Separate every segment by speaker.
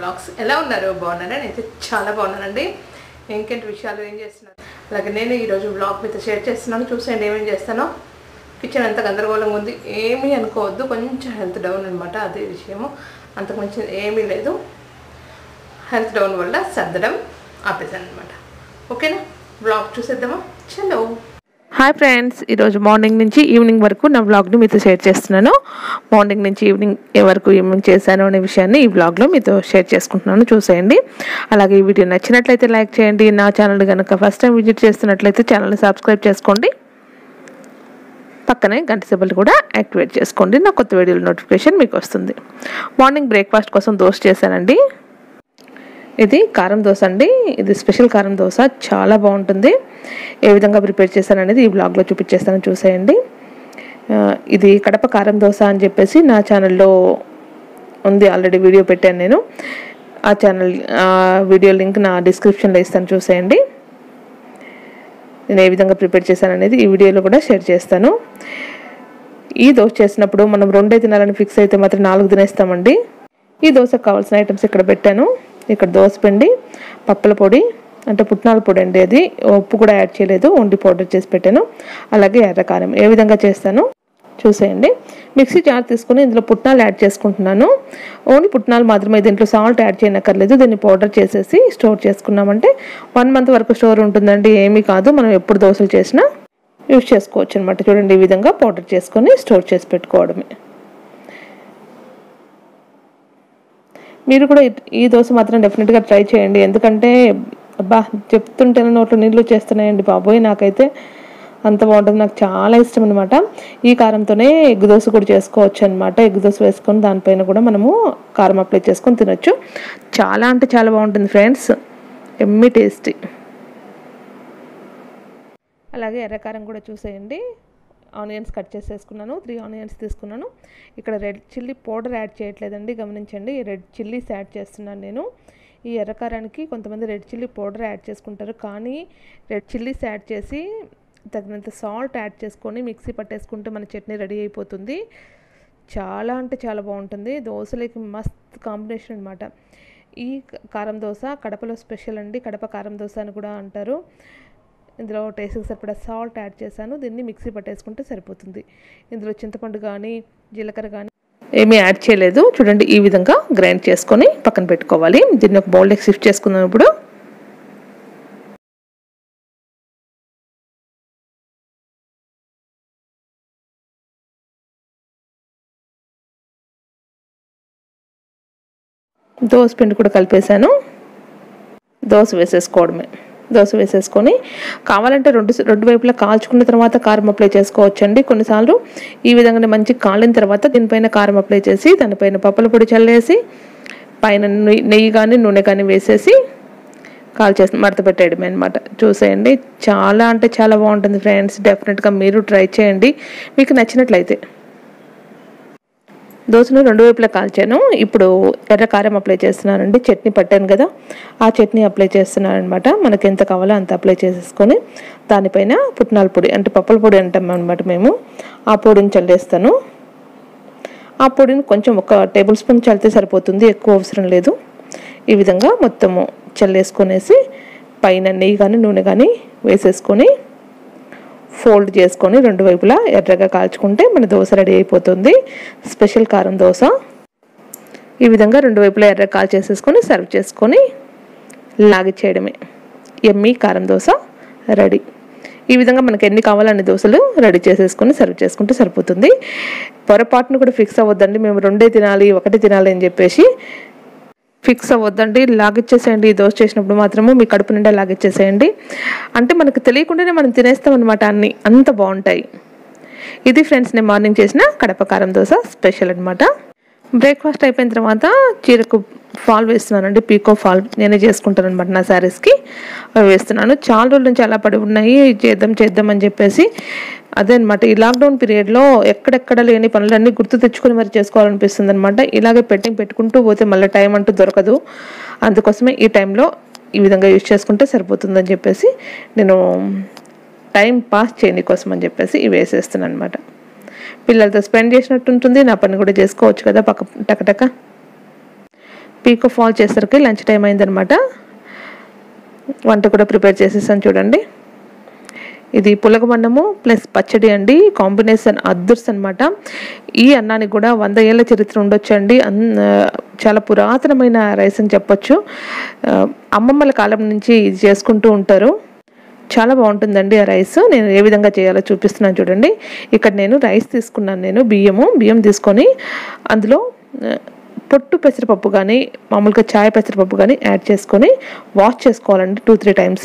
Speaker 1: blogs ఎలా ఉన్నారు బాగున్నారా నేనైతే చాలా బాగున్నానండి ఇంకేంటి విషయాలు ఏం చేస్తున్నారు అలాగే నేను ఈరోజు బ్లాగ్ మీతో షేర్ చేస్తున్నాను చూసేయండి ఏమేం చేస్తానో కిచెన్ అంత గందరగోళంగా ఉంది ఏమీ అనుకోవద్దు కొంచెం హెల్త్ డౌన్ అనమాట అదే విషయము అంతకు మించి ఏమీ లేదు హెల్త్ డౌన్ వల్ల సర్దడం ఆపేసాను అనమాట ఓకేనా బ్లాగ్ చూసేద్దామా చలో హాయ్ ఫ్రెండ్స్ ఈరోజు మార్నింగ్ నుంచి ఈవినింగ్ వరకు నా బ్లాగ్ని మీతో షేర్ చేస్తున్నాను మార్నింగ్ నుంచి ఈవినింగ్ వరకు ఏమేమి చేశాను అనే విషయాన్ని ఈ బ్లాగ్లో మీతో షేర్ చేసుకుంటున్నాను చూసేయండి అలాగే ఈ వీడియో నచ్చినట్లయితే లైక్ చేయండి నా ఛానల్ కనుక ఫస్ట్ టైం విజిట్ చేస్తున్నట్లయితే ఛానల్ని సబ్స్క్రైబ్ చేసుకోండి పక్కనే గంట సింబల్ కూడా యాక్టివేట్ చేసుకోండి నా కొత్త వీడియోల నోటిఫికేషన్ మీకు వస్తుంది మార్నింగ్ బ్రేక్ఫాస్ట్ కోసం దోశ చేశానండి ఇది కారం దోశ అండి ఇది స్పెషల్ కారం దోశ చాలా బాగుంటుంది ఏ విధంగా ప్రిపేర్ చేశాను అనేది ఈ బ్లాగ్లో చూపించేస్తాను చూసేయండి ఆ, ఇది కడప కారం దోశ అని చెప్పేసి నా ఛానల్లో ఉంది ఆల్రెడీ వీడియో పెట్టాను నేను ఆ ఛానల్ ఆ వీడియో లింక్ నా డిస్క్రిప్షన్లో ఇస్తాను చూసేయండి నేను ఏ విధంగా ప్రిపేర్ చేశాను అనేది ఈ వీడియోలో కూడా షేర్ చేస్తాను ఈ దోశ చేసినప్పుడు మనం రెండే తినాలని ఫిక్స్ అయితే మాత్రం నాలుగు తినేస్తామండి ఈ దోశకు కావాల్సిన ఐటమ్స్ ఇక్కడ పెట్టాను ఇక్కడ దోశ పిండి పప్పుల పొడి అంటే పుట్నాల పొడి అండి అది ఉప్పు కూడా యాడ్ చేయలేదు వండి పౌడర్ చేసి పెట్టాను అలాగే ఎర్రకారం ఏ విధంగా చేస్తాను చూసేయండి మిక్సీ జార్ తీసుకుని ఇందులో పుట్నాలు యాడ్ చేసుకుంటున్నాను ఓన్లీ పుట్నాలు మాత్రమే దీంట్లో సాల్ట్ యాడ్ చేయనక్కర్లేదు దీన్ని పౌడర్ చేసేసి స్టోర్ చేసుకున్నామంటే వన్ మంత్ వరకు స్టోర్ ఉంటుందండి ఏమీ కాదు మనం ఎప్పుడు దోశలు చేసినా యూజ్ చేసుకోవచ్చు అనమాట చూడండి ఈ విధంగా పౌడర్ చేసుకొని స్టోర్ చేసి పెట్టుకోవడమే మీరు కూడా ఈ- ఈ దోశ మాత్రం డెఫినెట్గా ట్రై చేయండి ఎందుకంటే అబ్బా చెప్తుంటేనే నోట్లో నీళ్ళు చేస్తున్నాయండి బాబోయ్ నాకైతే అంత బాగుంటుంది నాకు చాలా ఇష్టం అనమాట ఈ కారంతోనే ఎగ్ దోశ కూడా చేసుకోవచ్చు అనమాట ఎగ్ దోశ వేసుకొని దానిపైన కూడా మనము కారం అప్లై చేసుకొని తినొచ్చు చాలా అంటే చాలా బాగుంటుంది ఫ్రెండ్స్ ఎమ్మి టేస్టీ అలాగే ఎర్రకారం కూడా చూసేయండి ఆనియన్స్ కట్ చేసేసుకున్నాను త్రీ ఆనియన్స్ తీసుకున్నాను ఇక్కడ రెడ్ చిల్లీ పౌడర్ యాడ్ చేయట్లేదండి గమనించండి రెడ్ చిల్లీస్ యాడ్ చేస్తున్నాను నేను ఈ ఎర్రకారానికి కొంతమంది రెడ్ చిల్లీ పౌడర్ యాడ్ చేసుకుంటారు కానీ రెడ్ చిల్లీస్ యాడ్ చేసి తగినంత సాల్ట్ యాడ్ చేసుకొని మిక్సీ పట్టేసుకుంటే మన చట్నీ రెడీ అయిపోతుంది చాలా అంటే చాలా బాగుంటుంది దోశలకి మస్త్ కాంబినేషన్ అనమాట ఈ కారం దోశ కడపలో స్పెషల్ అండి కడప కారం దోశ అని కూడా అంటారు ఇందులో టేస్ట్కి సరిపడా సాల్ట్ యాడ్ చేశాను దీన్ని మిక్సీ పట్టేసుకుంటే సరిపోతుంది ఇందులో చింతపండు కానీ జీలకర్ర కానీ ఏమీ యాడ్ చేయలేదు చూడండి ఈ విధంగా గ్రైండ్ చేసుకొని పక్కన పెట్టుకోవాలి దీన్ని ఒక బౌల్లోకి షిఫ్ట్ చేసుకుందాం ఇప్పుడు దోశ పిండి కూడా కలిపేశాను దోశ వేసేసుకోవడమే దోశ వేసేసుకొని కావాలంటే రెండు రెండు వైపులా కాల్చుకున్న తర్వాత కారం అప్లై చేసుకోవచ్చండి కొన్నిసార్లు ఈ విధంగానే మంచి కాలిన తర్వాత దీనిపైన కారం అప్లై చేసి దానిపైన పప్పుల పొడి చల్లేసి పైన నెయ్యి- నెయ్యి కానీ నూనె కానీ వేసేసి కాల్ చేసి మడత పెట్టేయడమే అనమాట చూసేయండి చాలా అంటే చాలా బాగుంటుంది ఫ్రెండ్స్ డెఫినెట్గా మీరు ట్రై చేయండి మీకు నచ్చినట్లయితే దోశను రెండు వైపులా కాల్చాను ఇప్పుడు ఎర్ర కారం అప్లై చేస్తున్నానండి చట్నీ పట్టాను కదా ఆ చట్నీ అప్లై చేస్తున్నాను అనమాట మనకి ఎంత కావాలో అంత అప్లై చేసేసుకొని దానిపైన పుట్నాల పొడి అంటే పప్పుల పొడి అంటాం అనమాట మేము ఆ పొడిని చల్లేస్తాను ఆ పొడిని కొంచెం ఒక టేబుల్ స్పూన్ చల్లితే సరిపోతుంది ఎక్కువ అవసరం లేదు ఈ విధంగా మొత్తము చల్లేసుకొనేసి పైన నెయ్యి కానీ నూనె కానీ వేసేసుకొని ఫోల్డ్ చేసుకొని రెండు వైపులా ఎర్రగా కాల్చుకుంటే మన దోశ రెడీ అయిపోతుంది స్పెషల్ కారం దోశ ఈ విధంగా రెండు వైపులా ఎర్ర కాల్చేసేసుకొని సర్వ్ చేసుకొని లాగిచ్చేయడమే ఎమ్మి కారం దోశ రెడీ ఈ విధంగా మనకి ఎన్ని కావాలన్ని దోశలు రెడీ చేసేసుకొని సర్వ్ చేసుకుంటే సరిపోతుంది పొరపాటును కూడా ఫిక్స్ అవ్వద్దండి మేము రెండే తినాలి ఒకటి తినాలి అని చెప్పేసి ఫిక్స్ అవ్వద్దండి లాగిచ్చేసేయండి ఈ దోశ చేసినప్పుడు మాత్రము మీ కడుపు నిండా లాగిచ్చేసేయండి అంటే మనకు తెలియకుండానే మనం తినేస్తాం అనమాట అన్ని అంత బాగుంటాయి ఇది ఫ్రెండ్స్ నేను మార్నింగ్ చేసిన కడప కారం దోశ స్పెషల్ అనమాట బ్రేక్ఫాస్ట్ అయిపోయిన తర్వాత చీరకు ఫాల్ వేస్తున్నానండి పీకో ఫాల్ నేనే చేసుకుంటాను అనమాట నా శారీస్కి అవి వేస్తున్నాను చాలా రోజుల నుంచి అలా పడి ఉన్నాయి చేద్దాం చేద్దాం అని చెప్పేసి అదే అనమాట ఈ లాక్డౌన్ పీరియడ్లో ఎక్కడెక్కడ లేని పనులన్నీ గుర్తు తెచ్చుకొని మరి చేసుకోవాలనిపిస్తుంది అనమాట ఇలాగే పెట్టింగ్ పెట్టుకుంటూ పోతే మళ్ళీ టైం అంటూ దొరకదు అందుకోసమే ఈ టైంలో ఈ విధంగా యూజ్ చేసుకుంటే సరిపోతుందని చెప్పేసి నేను టైం పాస్ చేయని కోసం అని చెప్పేసి ఇవి వేసేస్తున్నాను అనమాట పిల్లలతో స్పెండ్ చేసినట్టు ఉంటుంది నా పని కూడా చేసుకోవచ్చు కదా పక్క టకటక పీకో ఫాల్ చేసరికి లంచ్ టైం అయిందనమాట వంట కూడా ప్రిపేర్ చేసేసాను చూడండి ఇది పులగమన్నము ప్లస్ పచ్చడి అండి కాంబినేషన్ అద్దుర్స్ అనమాట ఈ అన్నానికి కూడా వంద ఏళ్ళ చరిత్ర ఉండొచ్చండి అన్ చాలా పురాతనమైన రైస్ అని చెప్పొచ్చు ఆ, అమ్మమ్మల కాలం నుంచి ఇది చేసుకుంటూ ఉంటారు చాలా బాగుంటుందండి ఆ రైస్ నేను ఏ విధంగా చేయాలో చూపిస్తున్నాను చూడండి ఇక్కడ నేను రైస్ తీసుకున్నాను నేను బియ్యము బియ్యం తీసుకొని అందులో ఆ, పొట్టు పెసరపప్పు కానీ మామూలుగా చాయ్ పెసరపప్పు కానీ యాడ్ చేసుకొని వాష్ చేసుకోవాలండి టూ త్రీ టైమ్స్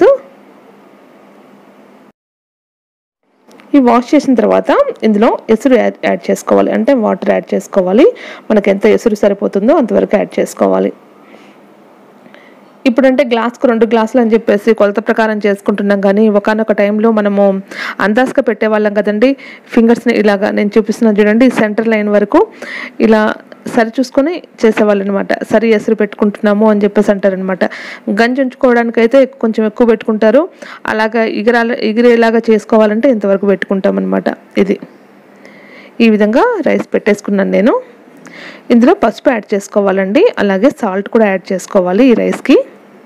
Speaker 1: ఈ వాష్ చేసిన తర్వాత ఇందులో ఎసురు యాడ్ యాడ్ చేసుకోవాలి అంటే వాటర్ యాడ్ చేసుకోవాలి మనకి ఎంత ఎసురు సరిపోతుందో అంతవరకు యాడ్ చేసుకోవాలి ఇప్పుడంటే గ్లాస్కు రెండు గ్లాసులు అని చెప్పేసి కొలత ప్రకారం చేసుకుంటున్నాం కానీ ఒకనొక టైంలో మనము అందాజుగా పెట్టేవాళ్ళం కదండి ఫింగర్స్ని ఇలాగా నేను చూపిస్తున్నాను చూడండి సెంటర్ లైన్ వరకు ఇలా సరి చూసుకొని చేసేవాళ్ళు అనమాట సరి ఎసురు పెట్టుకుంటున్నాము అని చెప్పేసి అంటారనమాట గంజి ఉంచుకోవడానికి అయితే కొంచెం ఎక్కువ పెట్టుకుంటారు అలాగా ఎగిరాల ఎగిరేలాగా చేసుకోవాలంటే ఇంతవరకు పెట్టుకుంటాం అనమాట ఇది ఈ విధంగా రైస్ పెట్టేసుకున్నాను నేను ఇందులో పసుపు యాడ్ చేసుకోవాలండి అలాగే సాల్ట్ కూడా యాడ్ చేసుకోవాలి ఈ రైస్కి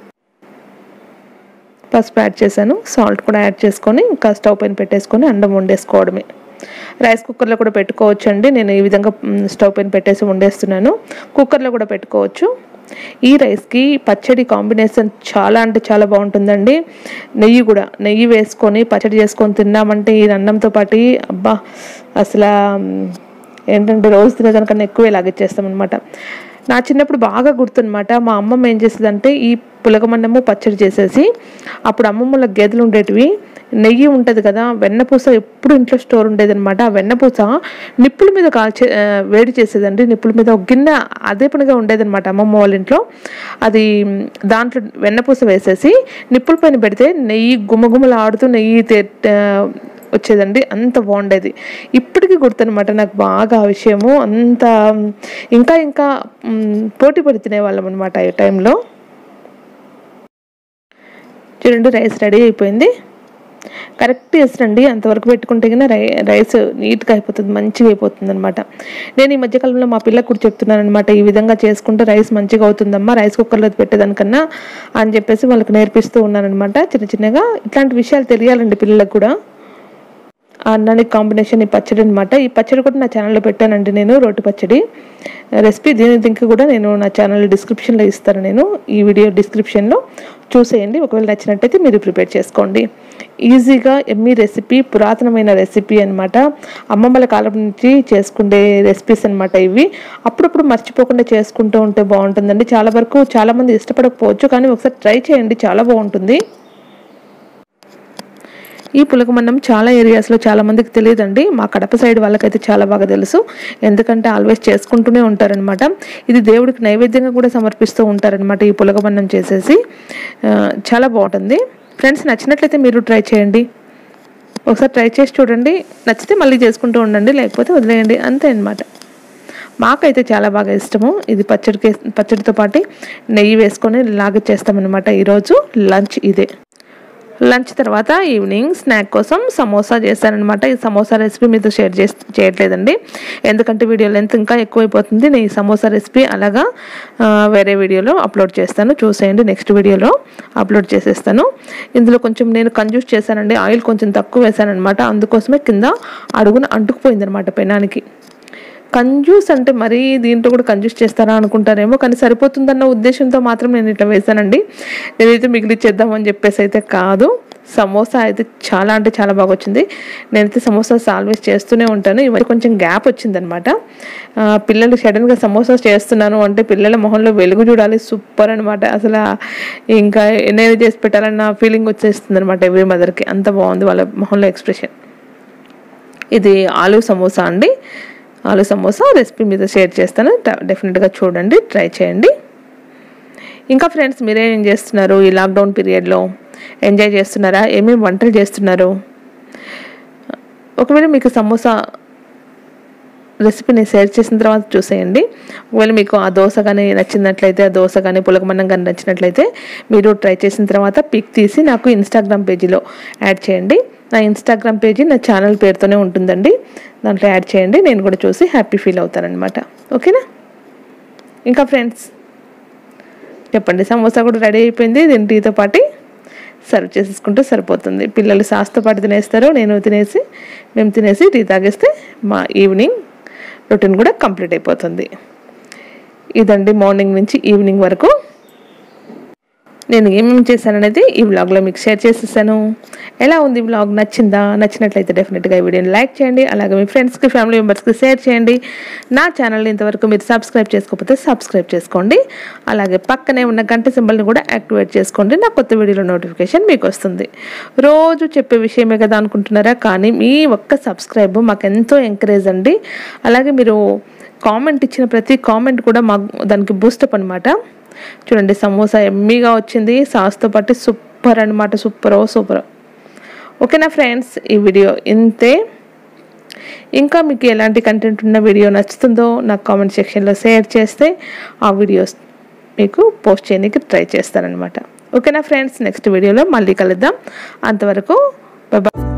Speaker 1: పసుపు యాడ్ చేశాను సాల్ట్ కూడా యాడ్ చేసుకొని ఇంకా స్టవ్ పైన పెట్టేసుకొని అండం వండేసుకోవడమే రైస్ కుక్కర్లో కూడా పెట్టుకోవచ్చు అండి నేను ఈ విధంగా మ్, స్టవ్ పైన పెట్టేసి వండేస్తున్నాను కుక్కర్లో కూడా పెట్టుకోవచ్చు ఈ రైస్కి పచ్చడి కాంబినేషన్ చాలా అంటే చాలా బాగుంటుందండి నెయ్యి కూడా నెయ్యి వేసుకొని పచ్చడి చేసుకొని తిన్నామంటే ఈ అన్నంతో పాటు అబ్బా అసలు మ్, ఏంటంటే రోజు తినేదానికన్నా ఎక్కువే లాగిచ్చేస్తాం అనమాట నా చిన్నప్పుడు బాగా గుర్తునమాట మా అమ్మమ్మ ఏం చేసేదంటే ఈ పులగమన్నము పచ్చడి చేసేసి అప్పుడు అమ్మమ్మల గేదెలు ఉండేటివి నెయ్యి ఉంటుంది కదా వెన్నపూస ఎప్పుడు ఇంట్లో స్టోర్ ఉండేది అనమాట ఆ వెన్నపూస నిప్పుల మీద కాల్చే ఆ, వేడి చేసేదండి నిప్పుల మీద ఒక గిన్నె అదే పనిగా ఉండేది అనమాట అమ్మమ్మ వాళ్ళ ఇంట్లో అది మ్, దాంట్లో వెన్నపూస వేసేసి నిప్పుల పైన పెడితే నెయ్యి గుమగుమలు ఆడుతూ నెయ్యి తే- ఆ, వచ్చేదండి అంత బాగుండేది ఇప్పటికీ గుర్తనమాట నాకు బాగా ఆ విషయము అంత మ్, ఇంకా ఇంకా మ్, పోటీ పడి తినేవాళ్ళం అనమాట ఈ టైంలో చూడండి రైస్ రెడీ అయిపోయింది కరెక్ట్ వేసరండి అంతవరకు పెట్టుకుంటే కన్నా రై రైస్ నీట్గా అయిపోతుంది మంచిగా అయిపోతుంది అనమాట నేను ఈ మధ్యకాలంలో మా పిల్లలకు కూడా చెప్తున్నాను అనమాట ఈ విధంగా చేసుకుంటే రైస్ మంచిగా అవుతుందమ్మా రైస్ కుక్కర్లో పెట్టేదానికన్నా అని చెప్పేసి వాళ్ళకి నేర్పిస్తూ ఉన్నాను అనమాట చిన్న చిన్నగా ఇట్లాంటి విషయాలు తెలియాలండి పిల్లలకు కూడా ఆ అన్నానికి కాంబినేషన్ ఈ పచ్చడి అనమాట ఈ పచ్చడి కూడా నా ఛానల్లో పెట్టానండి నేను రోటి పచ్చడి రెసిపీ దీని దీనికి కూడా నేను నా ఛానల్ డిస్క్రిప్షన్లో ఇస్తాను నేను ఈ వీడియో డిస్క్రిప్షన్లో చూసేయండి ఒకవేళ నచ్చినట్టయితే మీరు ప్రిపేర్ చేసుకోండి ఈజీగా ఎమ్మీ రెసిపీ పురాతనమైన రెసిపీ అనమాట అమ్మమ్మల కాలం నుంచి చేసుకునే రెసిపీస్ అనమాట ఇవి అప్పుడప్పుడు మర్చిపోకుండా చేసుకుంటూ ఉంటే బాగుంటుందండి చాలా వరకు చాలామంది ఇష్టపడకపోవచ్చు కానీ ఒకసారి ట్రై చేయండి చాలా బాగుంటుంది ఈ పులగమన్నం చాలా ఏరియాస్లో చాలా మందికి తెలియదండి మా కడప సైడ్ వాళ్ళకైతే చాలా బాగా తెలుసు ఎందుకంటే ఆల్వేస్ చేసుకుంటూనే ఉంటారనమాట ఇది దేవుడికి నైవేద్యంగా కూడా సమర్పిస్తూ ఉంటారనమాట ఈ పులగమన్నం చేసేసి ఆ, చాలా బాగుంటుంది ఫ్రెండ్స్ నచ్చినట్లయితే మీరు ట్రై చేయండి ఒకసారి ట్రై చేసి చూడండి నచ్చితే మళ్ళీ చేసుకుంటూ ఉండండి లేకపోతే వదిలేయండి అంతే అనమాట మాకైతే చాలా బాగా ఇష్టము ఇది పచ్చడికి పచ్చడితో పాటు నెయ్యి వేసుకొని లాగా చేస్తామన్నమాట ఈరోజు లంచ్ ఇదే లంచ్ తర్వాత ఈవినింగ్ స్నాక్ కోసం సమోసా చేశానమాట ఈ సమోసా రెసిపీ మీతో షేర్ చేసి చేయట్లేదండి ఎందుకంటే వీడియో లెంత్ ఇంకా ఎక్కువైపోతుంది నేను ఈ సమోసా రెసిపీ అలాగా ఆ, వేరే వీడియోలో అప్లోడ్ చేస్తాను చూసేయండి నెక్స్ట్ వీడియోలో అప్లోడ్ చేసేస్తాను ఇందులో కొంచెం నేను కంజూస్ చేశానండి ఆయిల్ కొంచెం తక్కువ వేశానమాట అందుకోసమే కింద అడుగున అంటుకుపోయింది అనమాట పెనానికి కంజూస్ అంటే మరీ దీంట్లో కూడా కంజూస్ చేస్తారా అనుకుంటారేమో కానీ సరిపోతుందన్న ఉద్దేశంతో మాత్రం నేను ఇట్లా వేసానండి నేనైతే మిగిలిచ్చేద్దామని చెప్పేసి అయితే కాదు సమోసా అయితే చాలా అంటే చాలా బాగా వచ్చింది నేనైతే సమోసాస్ ఆల్వేస్ చేస్తూనే ఉంటాను ఇవన్నీ కొంచెం గ్యాప్ వచ్చిందనమాట ఆ, పిల్లలు సడన్గా సమోసాస్ చేస్తున్నాను అంటే పిల్లల మొహంలో వెలుగు చూడాలి సూపర్ అనమాట అసలు ఇంకా నేను చేసి పెట్టాలన్న ఫీలింగ్ వచ్చేస్తుంది అనమాట ఎవ్రీ మదర్కి అంత బాగుంది వాళ్ళ మొహంలో ఎక్స్ప్రెషన్ ఇది ఆలు సమోసా అండి ఆలు సమోసా రెసిపీ మీద షేర్ చేస్తాను డ- డెఫినెట్గా చూడండి ట్రై చేయండి ఇంకా ఫ్రెండ్స్ మీరేం చేస్తున్నారు ఈ లాక్డౌన్ పీరియడ్లో ఎంజాయ్ చేస్తున్నారా ఏమేమి వంటలు చేస్తున్నారు ఒకవేళ మీకు సమోసా రెసిపీని షేర్ చేసిన తర్వాత చూసేయండి ఒకవేళ మీకు ఆ దోశ కానీ నచ్చినట్లయితే ఆ దోశ కానీ పులకమన్నం కానీ నచ్చినట్లయితే మీరు ట్రై చేసిన తర్వాత పిక్ తీసి నాకు ఇన్స్టాగ్రామ్ పేజీలో యాడ్ చేయండి నా ఇన్స్టాగ్రామ్ పేజీ నా ఛానల్ పేరుతోనే ఉంటుందండి దాంట్లో యాడ్ చేయండి నేను కూడా చూసి హ్యాపీ ఫీల్ అవుతానన్నమాట ఓకేనా ఇంకా ఫ్రెండ్స్ చెప్పండి సమోసా కూడా రెడీ అయిపోయింది దీని టీతో పాటు సర్వ్ చేసేసుకుంటే సరిపోతుంది పిల్లలు సాస్తో పాటు తినేస్తారు నేను తినేసి మేము తినేసి టీ తాగేస్తే మా ఈవినింగ్ రొటీన్ కూడా కంప్లీట్ అయిపోతుంది ఇదండి మార్నింగ్ నుంచి ఈవినింగ్ వరకు నేను ఏమేమి చేశాననేది ఈ వ్లాగ్లో మీకు షేర్ చేసేసాను ఎలా ఉంది ఈ వ్లాగ్ నచ్చిందా నచ్చినట్లయితే డెఫినెట్గా ఈ వీడియోని లైక్ చేయండి అలాగే మీ ఫ్రెండ్స్కి ఫ్యామిలీ మెంబర్స్కి షేర్ చేయండి నా ఛానల్ని ఇంతవరకు మీరు సబ్స్క్రైబ్ చేసుకోకపోతే సబ్స్క్రైబ్ చేసుకోండి అలాగే పక్కనే ఉన్న గంట సింబల్ని కూడా యాక్టివేట్ చేసుకోండి నా కొత్త వీడియోలో నోటిఫికేషన్ మీకు వస్తుంది రోజు చెప్పే విషయమే కదా అనుకుంటున్నారా కానీ మీ ఒక్క సబ్స్క్రైబ్ మాకు ఎంతో ఎంకరేజ్ అండి అలాగే మీరు కామెంట్ ఇచ్చిన ప్రతి కామెంట్ కూడా మాకు దానికి బూస్టప్ అనమాట చూడండి సమోసా ఎమ్మీగా వచ్చింది సాస్తో పాటు సూపర్ అనమాట సూపర్ సూపర్ ఓకేనా ఫ్రెండ్స్ ఈ వీడియో ఇంతే ఇంకా మీకు ఎలాంటి కంటెంట్ ఉన్న వీడియో నచ్చుతుందో నాకు కామెంట్ సెక్షన్లో షేర్ చేస్తే ఆ వీడియోస్ మీకు పోస్ట్ చేయడానికి ట్రై చేస్తానన్నమాట ఓకేనా ఫ్రెండ్స్ నెక్స్ట్ వీడియోలో మళ్ళీ కలుద్దాం అంతవరకు బాయ్